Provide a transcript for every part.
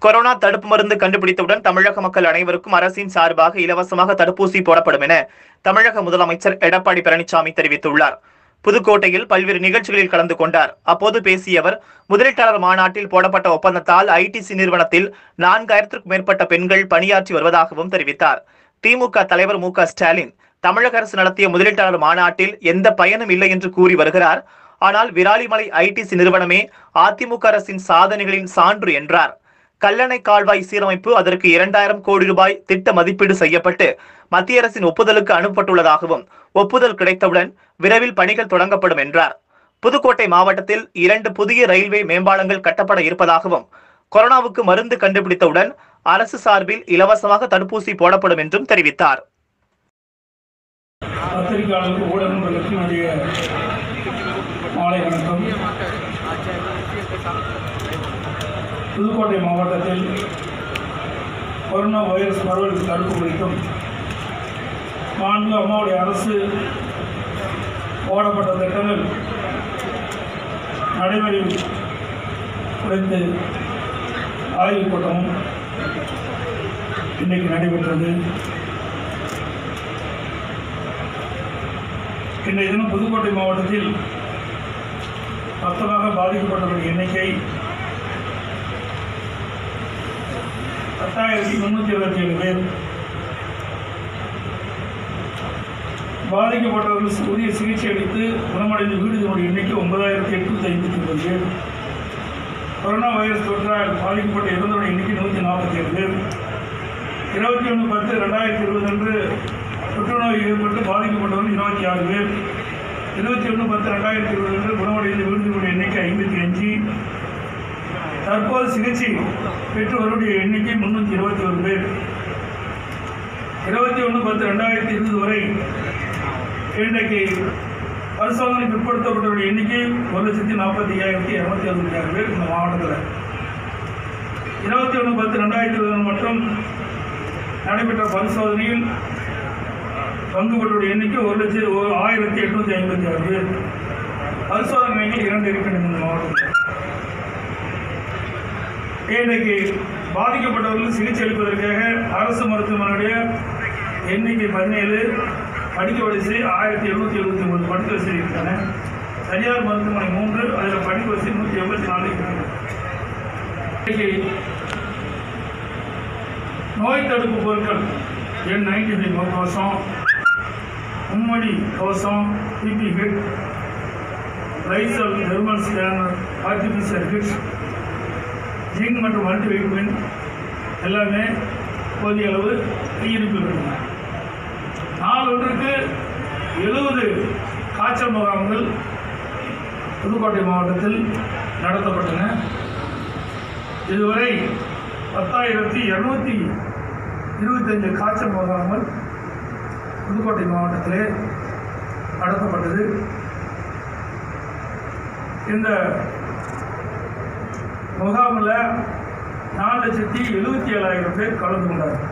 corona தடுப்பு மருந்து கண்டுபிடித்தவுடன் தமிழக மக்கள் அனைவருக்கும் அரசின் சார்பாக இலவசமாக தடுப்பூசி போடப்படும் என தமிழக முதலமைச்சர் எடப்பாடி பழனிசாமி தெரிவித்துள்ளார் புதுக்கோட்டையில் பல்வேறு நிகழ்ச்சிகளில் கலந்து கொண்டார் அப்போது பேசிய அவர் முதலீட்டாளர் மாநாட்டில் போடப்பட்ட ஒப்பந்தத்தால் ஐடிசி நிறுவனத்தில் நான்காயிரத்திற்கும் மேற்பட்ட பெண்கள் பணியாற்றி வருவதாகவும் தெரிவித்தார் திமுக தலைவர் மு க ஸ்டாலின் தமிழக அரசு நடத்திய முதலீட்டாளர் மாநாட்டில் எந்த பயனும் இல்லை என்று கூறி வருகிறார் ஆனால் விராலிமலை ஐடிசி நிறுவனமே அதிமுக அரசின் சாதனைகளின் சான்று என்றார் கல்லணை கால்வாய் சீரமைப்பு அதற்கு இரண்டாயிரம் கோடி ரூபாய் திட்ட மதிப்பீடு செய்யப்பட்டு மத்திய அரசின் ஒப்புதலுக்கு அனுப்பப்பட்டுள்ளதாகவும் ஒப்புதல் கிடைத்தவுடன் விரைவில் பணிகள் தொடங்கப்படும் என்றார் புதுக்கோட்டை மாவட்டத்தில் இரண்டு புதிய ரயில்வே மேம்பாலங்கள் கட்டப்பட இருப்பதாகவும் கொரோனாவுக்கு மருந்து கண்டுபிடித்தவுடன் அரசு சார்பில் இலவசமாக தடுப்பூசி போடப்படும் என்றும் தெரிவித்தார் பத்திரிகையாளருக்கு ஊடகங்களுக்கு என்னுடைய மாலை வணக்கம் புதுக்கோட்டை மாவட்டத்தில் கொரோனா வைரஸ் பரவல் தடுப்பு குறித்தும் மாண்பு அம்மாவுடைய அரசு போடப்பட்ட திட்டங்கள் நடைமுறையில் குறைந்து ஆய்வுக் கூட்டமும் இன்றைக்கு நடைபெற்றது இன்றைய தினம் புதுக்கோட்டை மாவட்டத்தில் மொத்தமாக பாதிக்கப்பட்டவர்கள் எண்ணிக்கை பத்தாயிரத்தி முன்னூற்றி இருபத்தி ஏழு பேர் பாதிக்கப்பட்டவர்கள் உரிய சிகிச்சை அளித்து குணமடைந்த வீடுகளுடைய எண்ணிக்கை ஒன்பதாயிரத்தி எட்நூற்றி ஐம்பத்தி ஒன்பது பேர் கொரோனா வைரஸ் தொற்றால் பாதிக்கப்பட்ட இறந்தவருடைய எண்ணிக்கை நூற்றி நாற்பத்தி ஏழு பேர் இருபத்தி ஒன்று பத்து ரெண்டாயிரத்தி இருபது அன்று புற்றுநோய் ஏற்பட்டு பாதிக்கப்பட்டவர்கள் இருபத்தி ஆறு பேர் இருபத்தி ஒன்று பத்து ரெண்டாயிரத்தி இருபது அன்று குணமடைந்த விருதுகளுடைய எண்ணிக்கை ஐம்பத்தி அஞ்சு தற்போது சிகிச்சை பெற்று வருடைய எண்ணிக்கை முன்னூற்றி இருபத்தி ஒரு பேர் இருபத்தி ஒன்று பத்து ரெண்டாயிரத்தி இருபது வரை இன்றைக்கு பரிசோதனைக்கு உட்படுத்தப்பட்டவருடைய எண்ணிக்கை ஒரு லட்சத்தி நாற்பத்தி ஐயாயிரத்தி இரநூத்தி அறுபத்தி ஆறு பேர் இந்த மாவட்டத்தில் இருபத்தி ஒன்று பத்து ரெண்டாயிரத்தி இருபது மற்றும் நடைபெற்ற பரிசோதனையில் பங்கு பெற்றோருடைய எண்ணிக்கை ஒரு லட்சம் ஒரு ஆயிரத்தி எட்நூற்றி ஐம்பத்தி ஆறு பேர் பரிசோதனைகள் இரண்டு இருக்கின்றன இந்த மாவட்டத்தில் இன்றைக்கு பாதிக்கப்பட்டவர்களுக்கு சிகிச்சை அளிப்பதற்காக அரசு மருத்துவமனையுடைய எண்ணிக்கை பதினேழு படிக்க வரிசை ஆயிரத்தி எழுநூற்றி எழுபத்தி ஒன்பது படுக்க வசதி இருக்கான தனியார் மருத்துவமனை மூன்று அதில் படிக்க வரிசை நூற்றி எண்பத்தி நாலு இருக்கிறது இன்னைக்கு நோய் தடுப்பு பொருட்கள் என் நைன்டி ஃபைவ் முகக்கவசம் மும்மடி கவசம் பிபி கிட் ரைசல் thermal scanner RTPCR kits zinc மற்றும் மல்டி வைட்டமின் எல்லாமே போதிய அளவு கையிருப்பில் இருக்கு நாள் ஒன்றுக்கு எழுபது காய்ச்சல் முகாம்கள் புதுக்கோட்டை மாவட்டத்தில் நடத்தப்பட்டன இதுவரை பத்தாயிரத்தி இரநூத்தி இருபத்தஞ்சு காய்ச்சல் முகாம்கள் புதுக்கோட்டை மாவட்டத்திலே நடத்தப்பட்டது இந்த முகாமில் நாலு லட்சத்தி எழுபத்தி ஏழாயிரம் பேர் கலந்து கொண்டார்கள்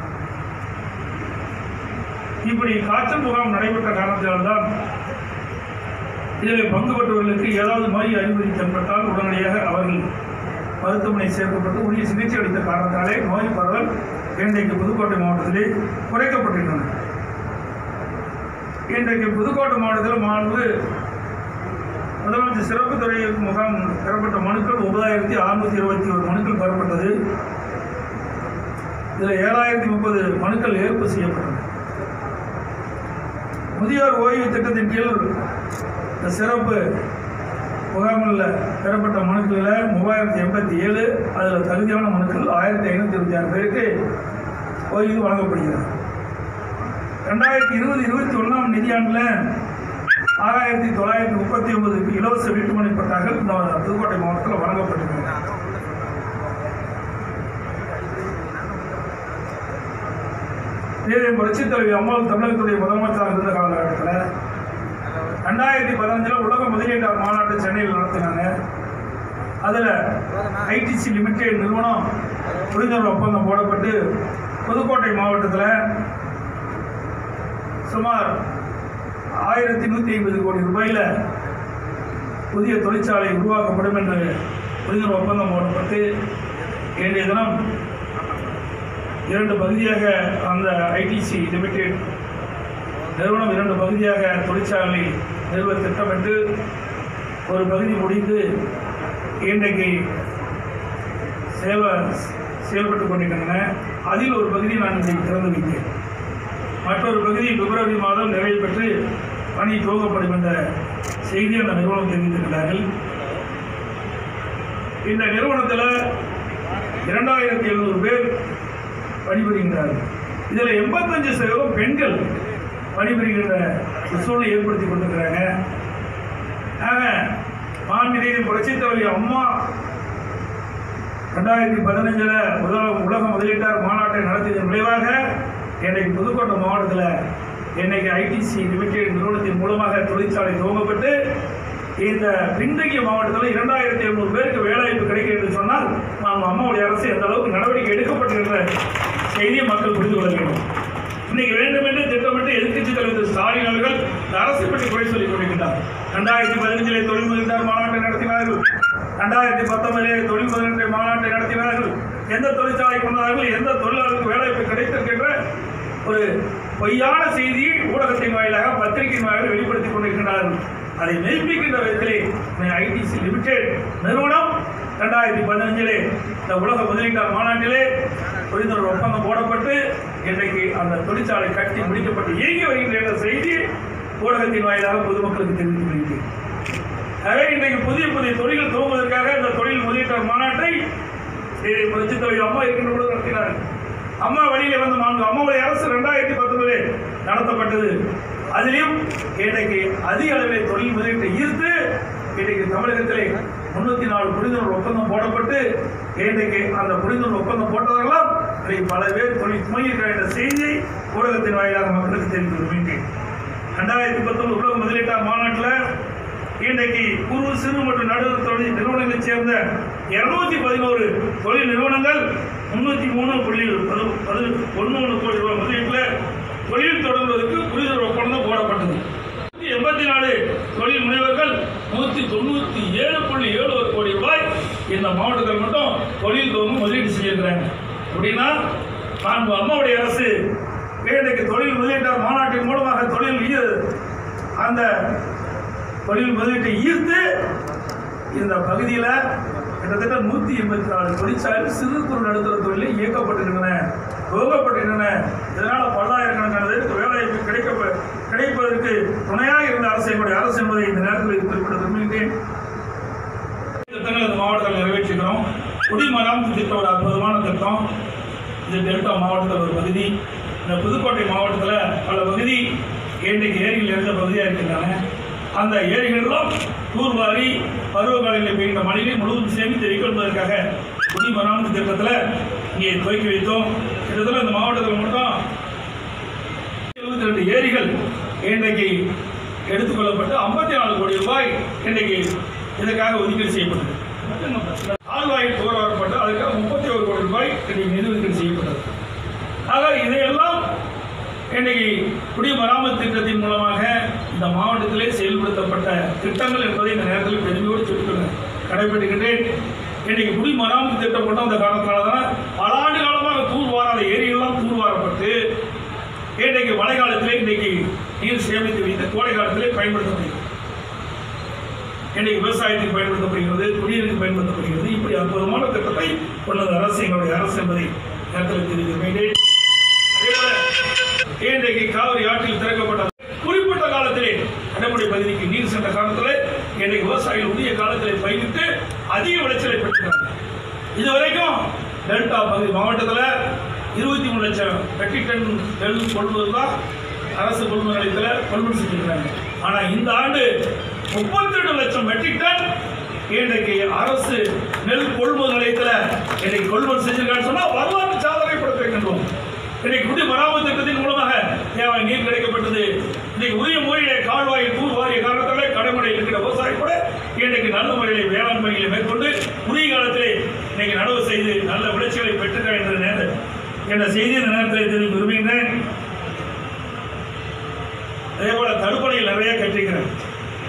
இப்படி காய்ச்சல் முகாம் நடைபெற்ற காரணத்தினால்தான் இதில் பங்கு பெற்றவர்களுக்கு ஏதாவது நோய் அறிகுறி தென்பட்டால் உடனடியாக அவர்கள் மருத்துவமனை சேர்க்கப்பட்டு உரிய சிகிச்சை அளித்த காரணத்தாலே நோய் பரவல் இன்றைக்கு புதுக்கோட்டை மாவட்டத்திலே குறைக்கப்பட்டிருந்தன இன்றைக்கு புதுக்கோட்டை மாவட்டத்தில் மாண்பு முதலமைச்சர் சிறப்பு துறை முகாம் பெறப்பட்ட மனுக்கள் ஒன்பதாயிரத்தி அறுநூத்தி இருபத்தி ஒரு மனுக்கள் பெறப்பட்டது இதில் ஏழாயிரத்தி முப்பது மனுக்கள் ஏற்பு செய்யப்பட்டன முதியோர் ஓய்வு திட்டத்தின் கீழ் இந்த சிறப்பு முகாமில் பெறப்பட்ட மனுக்களில் மூவாயிரத்தி எண்பத்தி ஏழு அதில் தகுதியான மனுக்கள் ஆயிரத்தி ஐநூற்றி இருபத்தி ஆறு பேருக்கு ஓய்வு வழங்கப்படுகிறது ரெண்டாயிரத்தி இருபது இருபத்தி ஒன்றாம் நிதியாண்டில் ஆறாயிரத்தி தொள்ளாயிரத்தி முப்பத்தி ஒன்பது இலவச வீட்டுமனை பட்டாக்கள் இந்த புதுக்கோட்டை மாவட்டத்தில் வழங்கப்பட்டிருக்கிறது இதே புரட்சித் தலைவி அம்மாள் தமிழகத்துடைய முதலமைச்சராக இருந்த காலகட்டத்தில் ரெண்டாயிரத்தி பதினஞ்சில் உலக முதலீட்டாளர் மாநாட்டை சென்னையில் நடத்தினாங்க அதில் ஐடிசி லிமிடெட் நிறுவனம் புரிந்துணர்வு ஒப்பந்தம் போடப்பட்டு புதுக்கோட்டை மாவட்டத்தில் சுமார் ஆயிரத்தி நூற்றி ஐம்பது கோடி ரூபாயில் புதிய தொழிற்சாலை உருவாக்கப்படும் என்று புரிந்துணர்வு ஒப்பந்தம் போடப்பட்டு இன்றைய தினம் இரண்டு பகுதியாக அந்த ஐடிசி லிமிடெட் நிறுவனம் இரண்டு பகுதியாக தொழிற்சாலை நிறுவ திட்டமிட்டு ஒரு பகுதி முடிந்து இன்றைக்கு சேவை செயல்பட்டு கொண்டிருக்கின்றன அதில் ஒரு பகுதி நான் இன்றைக்கு திறந்து வைத்தேன் மற்றொரு பகுதி பிப்ரவரி மாதம் நிறைவு பெற்று பணி துவங்கப்படும் என்ற செய்தி அந்த நிறுவனம் தெரிவித்திருக்கிறார்கள் இந்த நிறுவனத்தில் இரண்டாயிரத்தி எழுநூறு பேர் பணிபுரிகின்றார்கள் இதில் எண்பத்தஞ்சு சதவீதம் பெண்கள் பணிபுரிகின்ற ஒரு சூழ்நிலை ஏற்படுத்தி கொண்டிருக்கிறாங்க ஆக மாண்புமிகு புரட்சித் தலைவி அம்மா ரெண்டாயிரத்தி பதினஞ்சில் முதல் உலக முதலீட்டாளர் மாநாட்டை நடத்தியதன் விளைவாக இன்றைக்கு புதுக்கோட்டை மாவட்டத்தில் இன்னைக்கு ஐடிசி லிமிடெட் நிறுவனத்தின் மூலமாக தொழிற்சாலை துவங்கப்பட்டு இந்த பின்தங்கிய மாவட்டத்தில் இரண்டாயிரத்தி எழுநூறு பேருக்கு வேலைவாய்ப்பு கிடைக்கும் என்று சொன்னால் நாம் அம்மாவுடைய அரசு எந்த அளவுக்கு நடவடிக்கை எடுக்கப்பட்டிருக்கிற செய்தியை மக்கள் புரிந்து கொள்ள வேண்டும் இன்னைக்கு வேண்டுமென்றே திட்டமிட்டு எதிர்க்கட்சி தலைவர் திரு ஸ்டாலின் அவர்கள் இந்த அரசை பற்றி குறை சொல்லிக் கொண்டிருக்கின்றார் ரெண்டாயிரத்தி பதினஞ்சிலே தொழில் முதலீட்டாளர் மாநாட்டை நடத்தினார்கள் ரெண்டாயிரத்தி பத்தொன்பதிலே தொழில் முதலீட்டு மாநாட்டை நடத்தினார்கள் எந்த தொழிற்சாலை கொண்டார்கள் எந்த தொழிலாளருக்கு வேலைவாய்ப்பு கிடைத்திருக்கின்ற ஒரு பொய்யான செய்தியை ஊடகத்தின் வாயிலாக பத்திரிகையின் வாயிலாக வெளிப்படுத்திக் கொண்டிருக்கிறார்கள் அதை மெய்ப்பிக்கின்ற விதத்திலே ஐடிசி லிமிடெட் நிறுவனம் ரெண்டாயிரத்தி பதினஞ்சிலே இந்த உலக முதலீட்டாளர் மாநாட்டிலே புரிந்துணர்வு ஒப்பந்தம் போடப்பட்டு இன்றைக்கு அந்த தொழிற்சாலை கட்டி முடிக்கப்பட்டு இயங்கி வருகின்ற என்ற செய்தி ஊடகத்தின் வாயிலாக பொதுமக்களுக்கு தெரிவித்துக் கொள்கிறேன் எனவே இன்றைக்கு புதிய புதிய தொழில்கள் துவங்குவதற்காக இந்த தொழில் முதலீட்டாளர் மாநாட்டை இதை புரட்சித் தலைவர் அம்மா இருக்கின்ற பொழுது நடத்தினார்கள் அம்மா வழியில வந்த மாண்பு அம்மாவுடைய அரசு ரெண்டாயிரத்தி பத்தொன்பதில் நடத்தப்பட்டது அதிலும் இன்றைக்கு அதிக அளவில் தொழில் முதலீட்டை ஈர்த்து இன்றைக்கு தமிழகத்திலே முன்னூத்தி நாலு புரிந்துணர்வு ஒப்பந்தம் போடப்பட்டு இன்றைக்கு அந்த புரிந்துணர்வு ஒப்பந்தம் போட்டவர்களாம் இன்றைக்கு பல பேர் தொழில் துவங்கியிருக்கிற என்ற செய்தியை ஊடகத்தின் வாயிலாக மக்களுக்கு தெரிவித்து விரும்புகின்றேன் ரெண்டாயிரத்தி பத்தொன்பது உலக முதலீட்டாளர் மாநாட்டில் இன்றைக்கு குறு சிறு மற்றும் நடுத்தர தொழில் நிறுவனங்களைச் சேர்ந்த இருநூத்தி பதினோரு தொழில் நிறுவனங்கள் முன்னூத்தி மூணு புள்ளி ஒன்று ஒன்று கோடி ரூபாய் முதலீட்டில் தொழில் தொடங்குவதற்கு புரிதல் ஒப்பந்தம் போடப்பட்டது எண்பத்தி நாலு தொழில் முனைவர்கள் நூத்தி தொண்ணூத்தி ஏழு புள்ளி ஏழு ஒரு கோடி ரூபாய் இந்த மாவட்டத்தில் மட்டும் தொழில் துவங்க முதலீடு செய்யிருக்கிறாங்க அப்படின்னா நான் அம்மாவுடைய அரசு இன்றைக்கு தொழில் முதலீட்டாளர் மாநாட்டின் மூலமாக தொழில் ஈ- அந்த தொழில் முதலீட்டை ஈர்த்து இந்த பகுதியில் கிட்டத்தட்ட நூற்றி எண்பத்தி நாலு தொழிற்சாலை சிறு குறு நடுத்தர தொழிலில் இயக்கப்பட்டிருக்கின்றன துவங்கப்பட்டிருக்கின்றன இதனால் பல்லாயிரக்கணக்கான பேருக்கு வேலைவாய்ப்பு கிடைக்க கிடைப்பதற்கு துணையாக இருந்த அரசு என்னுடைய அரசு என்பதை இந்த நேரத்தில் குறிப்பிட விரும்புகின்றேன் திட்டங்கள் இந்த மாவட்டத்தில் நிறைவேற்றுகிறோம் குடிமராமத்து திட்டம் ஒரு அற்புதமான திட்டம் இது டெல்டா மாவட்டத்தில் ஒரு பகுதி இந்த புதுக்கோட்டை மாவட்டத்தில் பல பகுதி இன்றைக்கு ஏரியில் இருந்த பகுதியாக இருக்கின்றன அந்த ஏரிகளெல்லாம் தூர்வாரி பருவகாலையில் பெய்கின்ற மழையை முழுவதும் சேமித்து வைக்கொள்வதற்காக குடிமராமத்து திட்டத்தில் இங்கே துவக்கி வைத்தோம் கிட்டத்தட்ட இந்த மாவட்டத்தில் மட்டும் எழுபத்தி ரெண்டு ஏரிகள் இன்றைக்கு எடுத்துக்கொள்ளப்பட்டு ஐம்பத்தி நாலு கோடி ரூபாய் இன்றைக்கு இதற்காக ஒதுக்கீடு செய்யப்பட்டது ஆழ்வாயில் தூரப்பட்டு அதுக்காக முப்பத்தி ஒரு கோடி ரூபாய் இன்றைக்கு நிதி ஒதுக்கீடு செய்யப்பட்டது ஆக இதையெல்லாம் இன்றைக்கு குடிமராமத்து திட்டத்தின் மூலமாக இந்த மாவட்டத்திலே செயல்படுத்தப்பட்ட திட்டங்கள் என்பதை இந்த நேரத்தில் பெருமையோடு சொல்லிக்கொள்ள கடைபிடிக்கின்றேன் இன்றைக்கு குடிமராமத்து திட்டம் கொண்டு வந்த காரணத்தால் தான் பல ஆண்டு காலமாக தூர்வாராத ஏரியெல்லாம் தூர்வாரப்பட்டு இன்றைக்கு மழை காலத்திலே இன்றைக்கு நீர் சேமித்து வைத்து கோடை காலத்திலே பயன்படுத்தப்படுகிறது இன்றைக்கு விவசாயத்துக்கு பயன்படுத்தப்படுகிறது குடிநீருக்கு பயன்படுத்தப்படுகிறது இப்படி அற்புதமான திட்டத்தை கொண்டது அரசு எங்களுடைய அரசு என்பதை நேரத்தில் தெரிவிக்க வேண்டேன் அதேபோல இன்றைக்கு காவிரி ஆற்றில் திறக்கப்பட்ட குறிப்பிட்ட காலத்திலே கடமுறை பகுதிக்கு நீர் சென்ற காலத்தில் இன்றைக்கு விவசாயிகள் உரிய காலத்திலே பயிரிட்டு அதிக விளைச்சலை பெற்றுக்கிறாங்க இதுவரைக்கும் டெல்டா பகுதி மாவட்டத்தில் இருபத்தி மூணு லட்சம் மெட்ரிக் டன் நெல் கொள்முதல் தான் அரசு கொள்முதல் நிலையத்தில் கொள்முதல் செஞ்சிருக்கிறாங்க ஆனால் இந்த ஆண்டு முப்பத்தி ரெண்டு லட்சம் மெட்ரிக் டன் இன்றைக்கு அரசு நெல் கொள்முதல் நிலையத்தில் இன்றைக்கு கொள்முதல் செஞ்சிருக்கான்னு சொன்னால் வரலாற்று சாதனை படுத்த வைக்கின்றோம் இன்னைக்கு குடி மராமத்து திட்டத்தின் மூலமாக தேவை நீர் கிடைக்கப்பட்டது இன்னைக்கு உரிய முறையிலே கால்வாயில் தூர் வாரிய காரணத்தாலே கடைமுறையில் இருக்கிற விவசாயி கூட இன்னைக்கு நல்ல முறையிலே வேளாண் பணிகளை மேற்கொண்டு உரிய காலத்திலே இன்னைக்கு நடவு செய்து நல்ல விளைச்சலை பெற்றுக்க என்ற நேரம் என்ற செய்தி இந்த நேரத்தில் தெரிவிக்க விரும்புகின்றேன் அதே போல தடுப்பணையில் நிறைய கட்டிக்கிறேன்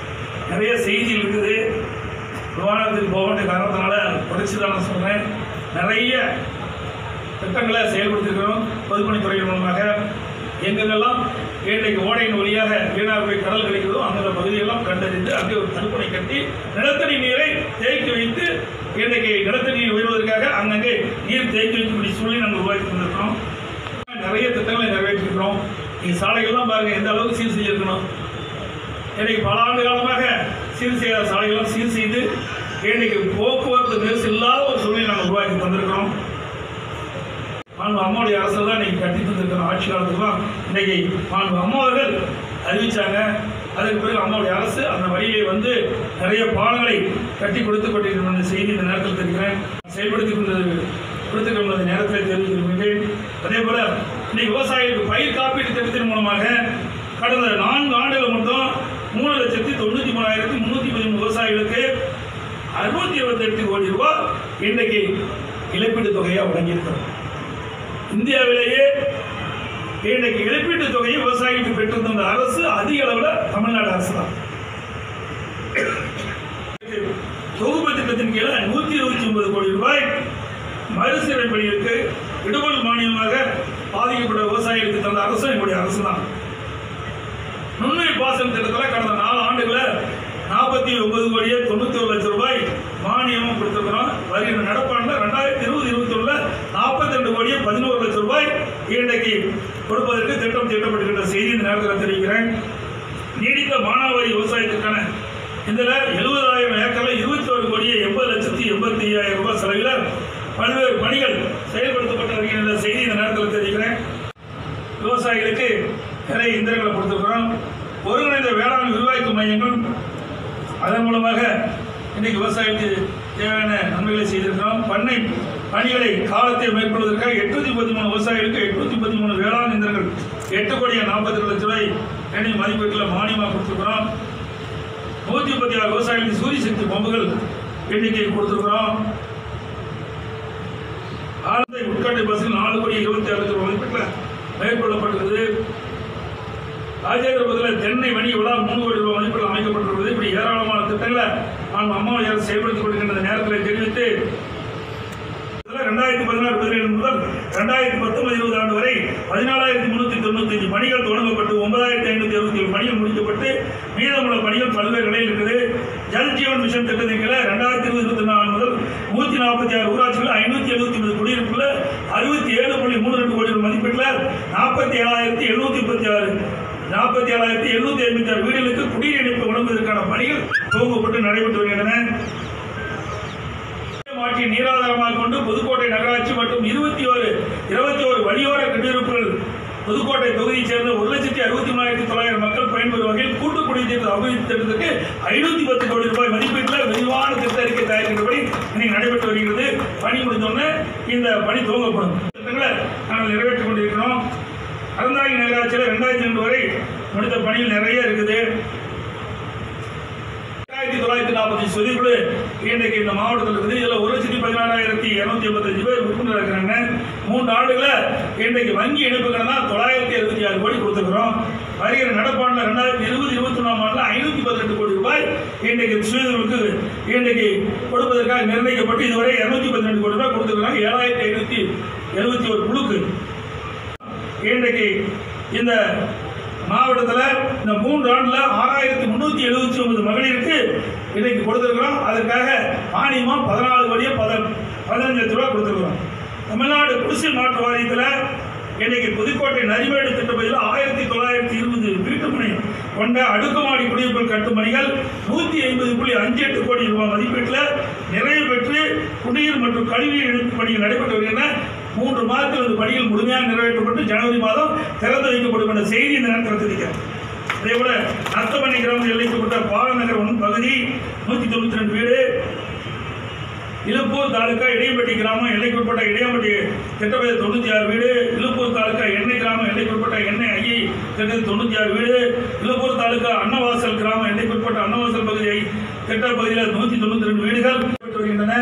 நிறைய செய்தி இருக்குது விமானத்துக்கு போக வேண்டிய காரணத்தினால குறைச்சி தான் நான் சொன்னேன் நிறைய திட்டங்களை செயல்படுத்திருக்கிறோம் பொதுப்பணித்துறையின் மூலமாக எங்கெங்கெல்லாம் இன்றைக்கு ஓடையின் வழியாக வீணாக போய் கடல் கிடைக்கிறதோ அந்த பகுதியெல்லாம் கண்டறிந்து அங்கே ஒரு தடுப்பணை கட்டி நிலத்தடி நீரை தேக்கி வைத்து இன்றைக்கு நிலத்தடி நீர் உயர்வதற்காக அங்கங்கே நீர் தேக்கி வைக்கக்கூடிய சூழ்நிலை நாங்கள் உருவாக்கி கொண்டிருக்கிறோம் நிறைய திட்டங்களை நிறைவேற்றிருக்கிறோம் நீங்க சாலைகள்லாம் பாருங்க எந்த அளவுக்கு சீர் செய்திருக்கணும் இன்னைக்கு பல ஆண்டு காலமாக சீர் செய்யாத சாலைகள்லாம் சீர் செய்து இன்னைக்கு போக்குவரத்து நெரிசல் இல்லாத ஒரு சூழ்நிலை நாங்கள் உருவாக்கி தந்திருக்கிறோம் மாண்பு அம்மாவுடைய அரசு தான் இன்னைக்கு கட்டி தந்திருக்கிறோம் ஆட்சி காலத்துல தான் இன்னைக்கு மாண்பு அம்மா அவர்கள் அறிவிச்சாங்க அதற்கு பிறகு அம்மாவுடைய அரசு அந்த வழியிலே வந்து நிறைய பாலங்களை கட்டி கொடுத்து கொண்டிருக்கிற இந்த செய்தி இந்த நேரத்தில் தெரிவிக்கிறேன் செயல்படுத்தி கொண்டது கொடுத்துக்கிற இந்த நேரத்தில் தெரிவித்திருக்கின்றேன் அதே போல இன்னைக்கு விவசாயிகளுக்கு பயிர் காப்பீட்டு திட்டத்தின் மூலமாக கடந்த நான்கு ஆண்டுகள் மட்டும் மூணு லட்சத்தி தொண்ணூற்றி மூணாயிரத்தி முந்நூற்றி பதிமூணு விவசாயிகளுக்கு அறுநூத்தி இருபத்தி எட்டு கோடி ரூபாய் இன்றைக்கு இழப்பீட்டு தொகையாக வழங்கியிருக்கிறோம் இந்தியாவிலேயே இன்றைக்கு இழப்பீட்டு தொகையை விவசாயிகளுக்கு பெற்றிருந்த அரசு அதிக அளவில் தமிழ்நாடு அரசு தான் தொகுப்பு திட்டத்தின் கீழே நூத்தி இருபத்தி ஒன்பது கோடி ரூபாய் மறுசீரமை பணிகளுக்கு விடுபல் மானியமாக பாதிக்கப்பட்ட விவசாயிகளுக்கு தந்த அரசு எங்களுடைய அரசு தான் நுண்ணுயிர் பாசன திட்டத்தில் கடந்த நாலு ஆண்டுகளில் நாற்பத்தி ஒன்பது கோடியே தொண்ணூத்தி ஒரு லட்சம் ரூபாய் மானியமும் கொடுத்திருக்கிறோம் வருகிற நடப்பாண்டில் ரெண்டாயிரத்தி இருபது இருபத்தி ஒண்ணுல நாற்பத்தி ரெண்டு கோடியே பதினோரு லட்சம் ரூபாய் இன்றைக்கு கொடுப்பதற்கு திட்டம் தீட்டப்பட்டிருக்கின்ற செய்தி இந்த நேரத்தில் தெரிவிக்கிறேன் நீடித்த மானாவாரி விவசாயத்திற்கான இதில் எழுபதாயிரம் ஏக்கரில் இருபத்தி ஒரு கோடியே எண்பது லட்சத்தி எண்பத்தி ஐயாயிரம் ரூபாய் செலவில் பல்வேறு பணிகள் செயல்படுத்தப்பட்டு வருகின்ற செய்தி இந்த நேரத்தில் தெரிவிக்கிறேன் விவசாயிகளுக்கு நிறைய இயந்திரங்களை கொடுத்துருக்கிறோம் ஒருங்கிணைந்த வேளாண் விரிவாக்க மையங்கள் அதன் மூலமாக இன்னைக்கு விவசாயிகளுக்கு தேவையான நன்மைகளை செய்திருக்கிறோம் பண்ணை பணிகளை காலத்தை மேற்கொள்வதற்காக எட்நூத்தி பதிமூணு விவசாயிகளுக்கு எட்நூத்தி பதிமூணு வேளாண் இயந்திரங்கள் எட்டு கோடியே நாற்பத்தி ரெண்டு லட்ச ரூபாய் எண்ணி மதிப்பீட்டில் மானியமாக கொடுத்துருக்கிறோம் நூற்றி முப்பத்தி ஆறு விவசாயிகளுக்கு சூரிய சக்தி பம்புகள் எண்ணிக்கை கொடுத்துருக்கிறோம் ஆழ்ந்த உட்காட்டை பஸ்ஸில் நாலு கோடி இருபத்தி ஆறு லட்சம் மதிப்பீட்டில் மேற்கொள்ளப்பட்டிருக்குது ராஜேந்திரபுரத்தில் தென்னை வணிக விழா மூணு கோடி ரூபாய் மதிப்பீட்டில் அமைக்கப்பட்டிருக்கிறது இப்படி ஏராளமான திட்டங்களை நாம் அம்மாவை அரசு செயல்படுத்தி கொண்டிருக்கின்ற நேரத்தில் தெரிவித்து இதில் ரெண்டாயிரத்தி பதினாறு பதினேழு முதல் ரெண்டாயிரத்தி பத்தொன்பது இருபது ஆண்டு வரை பதினாலாயிரத்தி முன்னூத்தி தொண்ணூத்தி அஞ்சு பணிகள் தொடங்கப்பட்டு ஒன்பதாயிரத்தி ஐநூத்தி அறுபத்தி ஏழு பணிகள் முடிக்கப்பட்டு மீதமுள்ள பணிகள் பல்வேறு நிலையில் இருக்குது ஜல் ஜீவன் மிஷன் திட்டத்தின் கீழே ரெண்டாயிரத்தி இருபது இருபத்தி நாலு முதல் நூத்தி நாற்பத்தி ஆறு ஊராட்சிகள் ஐநூத்தி எழுபத்தி ஒன்பது குடியிருப்புல அறுபத்தி ஏழு புள்ளி மூணு ரெண்டு கோடி ரூபாய் மதிப்பீட்டில் நாற்பத்தி ஏழாயிரத்தி எழுநூத்தி முப்பத்தி ஆறு நாற்பத்தி ஏழாயிரத்தி எழுநூத்தி ஐம்பத்தி ஆறு வீடுகளுக்கு குடிநீர் இணைப்பு வழங்குவதற்கான பணிகள் துவங்கப்பட்டு நடைபெற்று வருகின்றன மாற்றி நீராதாரமாக கொண்டு புதுக்கோட்டை நகராட்சி மற்றும் இருபத்தி ஒரு இருபத்தி ஒரு வழியோர குடியிருப்புகள் புதுக்கோட்டை தொகுதியைச் சேர்ந்த ஒரு லட்சத்தி அறுபத்தி மூணாயிரத்தி தொள்ளாயிரம் மக்கள் பயன்பெறும் வகையில் கூட்டு குடிநீர் அபிவிருத்தி திட்டத்துக்கு ஐநூத்தி பத்து கோடி ரூபாய் மதிப்பீட்டில் விரிவான திட்ட அறிக்கை தயாரிக்கின்றபடி இன்னைக்கு நடைபெற்று வருகிறது பணி முடிந்தோடனே இந்த பணி துவங்கப்படும் திட்டங்களை நாங்கள் நிறைவேற்றிக் கொண்டிருக்கிறோம் அறந்தாங்கி நகராட்சியில் ரெண்டாயிரத்தி ரெண்டு வரை முடித்த பணிகள் நிறைய இருக்குது ரெண்டாயிரத்தி தொள்ளாயிரத்தி நாற்பத்தி சொதிக்குழு இன்றைக்கு இந்த மாவட்டத்தில் இருக்குது இதில் ஒரு லட்சத்தி பதினாறாயிரத்தி இரநூத்தி எண்பத்தஞ்சு பேர் உறுப்பினர் இருக்கிறாங்க மூன்று ஆண்டுகள இன்றைக்கு வங்கி இணைப்புகள் தான் தொள்ளாயிரத்தி அறுபத்தி ஆறு கோடி கொடுத்துருக்கிறோம் வருகிற நடப்பாண்டில் ரெண்டாயிரத்தி இருபது இருபத்தி ஒன்றாம் ஆண்டில் ஐநூற்றி பதினெட்டு கோடி ரூபாய் இன்றைக்கு சுயதொழிலுக்கு இன்றைக்கு கொடுப்பதற்காக நிர்ணயிக்கப்பட்டு இதுவரை இருநூத்தி பதினெட்டு கோடி ரூபாய் கொடுத்துருக்காங்க ஏழாயிரத்தி ஐநூற்றி எழுபத்தி ஒரு குழுக்கு இன்றைக்கு இந்த மாவட்டத்தில் இந்த மூன்று ஆண்டுல ஆறாயிரத்தி முன்னூத்தி எழுபத்தி ஒன்பது மகளிருக்கு இன்னைக்கு கொடுத்துருக்கிறோம் அதற்காக மானியமா பதினாலு கோடியே பத பதினஞ்சு லட்ச ரூபா கொடுத்துருக்கிறோம் தமிழ்நாடு குடிசை மாற்று வாரியத்தில் இன்னைக்கு புதுக்கோட்டை நரிமேடு திட்டப்பகுதியில் ஆயிரத்தி தொள்ளாயிரத்தி இருபது வீட்டுமனை கொண்ட அடுக்குமாடி குடியிருப்பு கட்டும் பணிகள் நூத்தி ஐம்பது புள்ளி அஞ்சு எட்டு கோடி ரூபாய் மதிப்பீட்டில் நிறைவு பெற்று குடிநீர் மற்றும் கழிவுநீர் இணைப்பு பணிகள் நடைபெற்று வருகின்றன மூன்று மாதத்தில் இந்த பணிகள் முழுமையாக நிறைவேற்றப்பட்டு ஜனவரி மாதம் திறந்து வைக்கப்படும் என்ற செய்தி இந்த நேரத்தில் தெரிவிக்கிறேன் அதே போல நத்தமணி கிராமத்தில் எல்லைக்கப்பட்ட பாலநகர் ஒன் பகுதி நூற்றி தொண்ணூற்றி ரெண்டு வீடு இலுப்பூர் தாலுக்கா இடையம்பட்டி கிராமம் எல்லைக்குட்பட்ட இடையம்பட்டி திட்டப்பகுதி தொண்ணூற்றி ஆறு வீடு இலுப்பூர் தாலுக்கா எண்ணெய் கிராமம் எல்லைக்குட்பட்ட எண்ணெய் ஐயை திட்டத்தில் தொண்ணூற்றி ஆறு வீடு இலுப்பூர் தாலுக்கா அன்னவாசல் கிராமம் எல்லைக்குட்பட்ட அன்னவாசல் பகுதியை திட்ட பகுதியில் நூற்றி தொண்ணூற்றி ரெண்டு வீடுகள் பெற்று வருகின்றன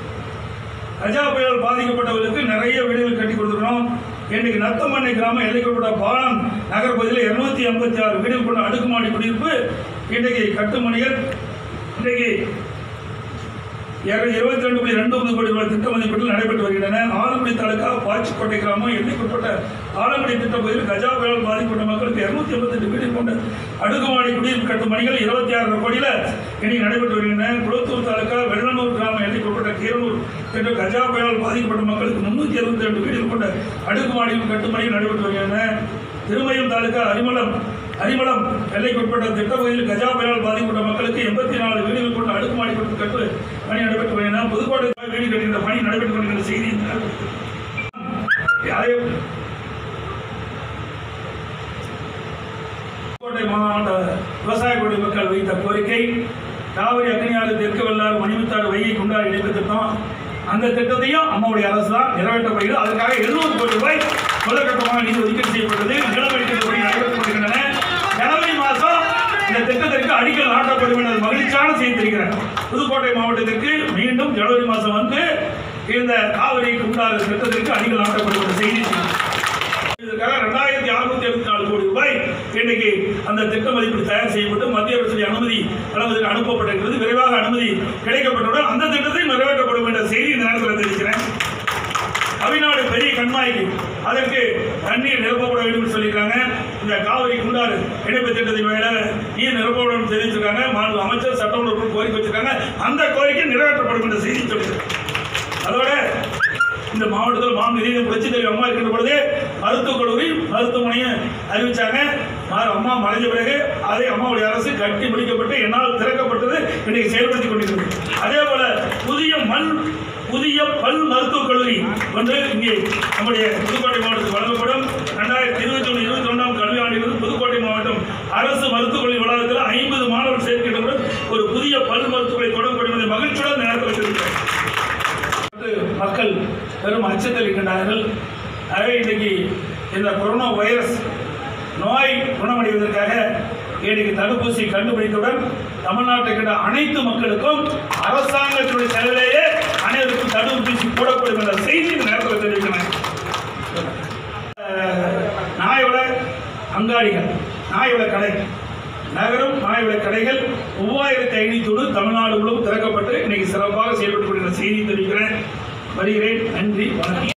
கஜா புயல் பாதிக்கப்பட்டவர்களுக்கு நிறைய வீடுகள் கட்டி கொடுத்துருக்கணும் இன்னைக்கு நத்தமண்ணை கிராமம் எல்லைக்குட்பட்ட பாலம் நகர் பகுதியில் இருநூத்தி ஐம்பத்தி ஆறு வீடுகள் கொண்ட அடுக்குமாடி குடியிருப்பு இன்றைக்கு கட்டுமணிகள் இன்றைக்கு இருபத்தி ரெண்டு புள்ளி ரெண்டு ஒன்பது கோடி ரூபாய் திட்ட மதிப்பீட்டில் நடைபெற்று வருகின்றன ஆலங்குடி தாலுகா பாச்சிக்கோட்டை கிராமம் எல்லைக்குட்பட்ட ஆலங்குடி திட்ட பகுதியில் கஜா புயல் பாதிக்கப்பட்ட மக்களுக்கு இருநூத்தி எண்பத்தெட்டு வீடு கொண்ட அடுக்குமாடி குடியிருப்பு கட்டும் பணிகள் இருபத்தி ஆறு கோடியில் இன்னைக்கு நடைபெற்று வருகின்றன குளத்தூர் தாலுகா வெள்ளனூர் கிராமம் எல்லைக்குட்பட்ட கீரனூர் திட்ட கஜா புயல் பாதிக்கப்பட்ட மக்களுக்கு முன்னூத்தி அறுபத்தி ரெண்டு வீடுகள் கொண்ட அடுக்குமாடி கட்டும் பணிகள் நடைபெற்று வருகின்றன திருமயம் தாலுகா அரிமளம் அரிமளம் எல்லைக்குட்பட்ட திட்ட பகுதியில் கஜா புயலால் பாதிக்கப்பட்ட மக்களுக்கு எண்பத்தி நாலு வீடுகள் கொண்ட அடுக்குமாடி குடியிருப்பு கட்டு பணி நடைபெற்று வருகின்றன புதுக்கோட்டை வீடு கட்டுகின்ற பணி நடைபெற்று வருகின்ற செய்தி அதே புதுக்கோட்டை மாவட்ட விவசாய குடி மக்கள் வைத்த கோரிக்கை காவிரி அக்னியாறு தெற்கு வெள்ளாறு மணிமுத்தாறு வைகை குண்டாறு இணைப்பு திட்டம் அந்த திட்டத்தையும் அம்மாவுடைய அரசு தான் நிறைவேற்றப்படுகிறது அதுக்காக எழுநூறு கோடி ரூபாய் முதற்கட்டமாக நிதி ஒதுக்கீடு செய்யப்பட்டது நிலவழிக்கிற பணி நடைபெற்று வருகின்றன ஜனவரி மாதம் இந்த திட்டத்திற்கு அடிக்கல் நாட்டப்படும் என மகிழ்ச்சியான செய்தி தெரிகிறேன் புதுக்கோட்டை மாவட்டத்திற்கு மீண்டும் ஜனவரி மாதம் வந்து இந்த காவிரி குண்டாறு திட்டத்திற்கு அடிக்கல் நாட்டப்படும் என்ற செய்தி இதற்காக ரெண்டாயிரத்தி அறுநூத்தி எழுபத்தி நாலு கோடி ரூபாய் இன்னைக்கு அந்த திட்ட மதிப்பீடு தயார் செய்யப்பட்டு மத்திய அரசுடைய அனுமதி அளவுக்கு அனுப்பப்பட்டிருக்கிறது விரைவாக அனுமதி கிடைக்கப்பட்டவுடன் அந்த திட்டத்தை நிறைவேற்றப்படும் என்ற செய்தி இந்த நேரத்தில் தெரிவிக்கிறேன் தமிழ்நாடு பெரிய கண்மாய்க்கு அதற்கு தண்ணீர் நிரப்பப்பட வேண்டும் என்று சொல்லியிருக்காங்க இந்த காவிரி குண்டாறு இணைப்பு திட்டத்தின் மேல நீர் நிரப்பப்படும் என்று தெரிவிச்சிருக்காங்க மாண்பு அமைச்சர் சட்டமன்ற உறுப்பினர் கோரிக்கை வச்சிருக்காங்க அந்த கோரிக்கை நிறைவேற்றப்படும் என்ற செய்தி சொல்லியிருக்காங்க அதோட இந்த மாவட்டத்தில் மாநில ரீதியில் புரட்சி தலைவி அம்மா இருக்கின்ற பொழுது மருத்துவக் கல்லூரி மருத்துவமனையை அறிவிச்சாங்க மா- அம்மா மறைஞ்ச பிறகு அதை அம்மாவுடைய அரசு கட்டி முடிக்கப்பட்டு என்னால் திறக்கப்பட்டது இன்னைக்கு செயல்படுத்திக் கொண்டிருக்கிறது அதே போல புதிய மண் புதிய பல் மருத்துவக் கல்லூரி ஒன்று இங்கே நம்முடைய புதுக்கோட்டை மாவட்டத்தில் வழங்கப்படும் ரெண்டாயிரத்தி இருபத்தி ஒன்று இருபத்தி ஒன்றாம் கல்வியாண்டிலிருந்து புதுக்கோட்டை மாவட்டம் அரசு மருத்துவக் கல்லூரி வளாகத்தில் ஐம்பது மாணவர் சேர்க்கின்றவுடன் ஒரு புதிய பல் மருத்துவரை தொடங்கப்படும் என்பதை மகிழ்ச்சியுடன் நேரத்தில் தெரிவிக்கிறேன் வந்து மக்கள் பெரும் அச்சத்தில் இருக்கின்றார்கள் ஆகவே இன்றைக்கு இந்த கொரோனா வைரஸ் நோய் குணமடைவதற்காக இன்னைக்கு தடுப்பூசி கண்டுபிடித்தவுடன் தமிழ்நாட்டில் இருக்கின்ற அனைத்து மக்களுக்கும் அரசாங்கத்தினுடைய செலவிலேயே அனைவருக்கும் தடுப்பூசி போடப்படும் என்ற செய்தி இந்த நேரத்தில் தெரிவிக்கிறேன் அஹ், நாயோட அங்காடிகள் நாயோட கடை நகரம் நாயோட கடைகள் மூவாயிரத்தி ஐநூத்தி தமிழ்நாடு முழுவதும் திறக்கப்பட்டு இன்னைக்கு சிறப்பாக செயல்பட்டு கொண்டிருக்கிற செய்தி தெரிவிக்கிறேன் வருகிறேன் நன்றி வணக்கம்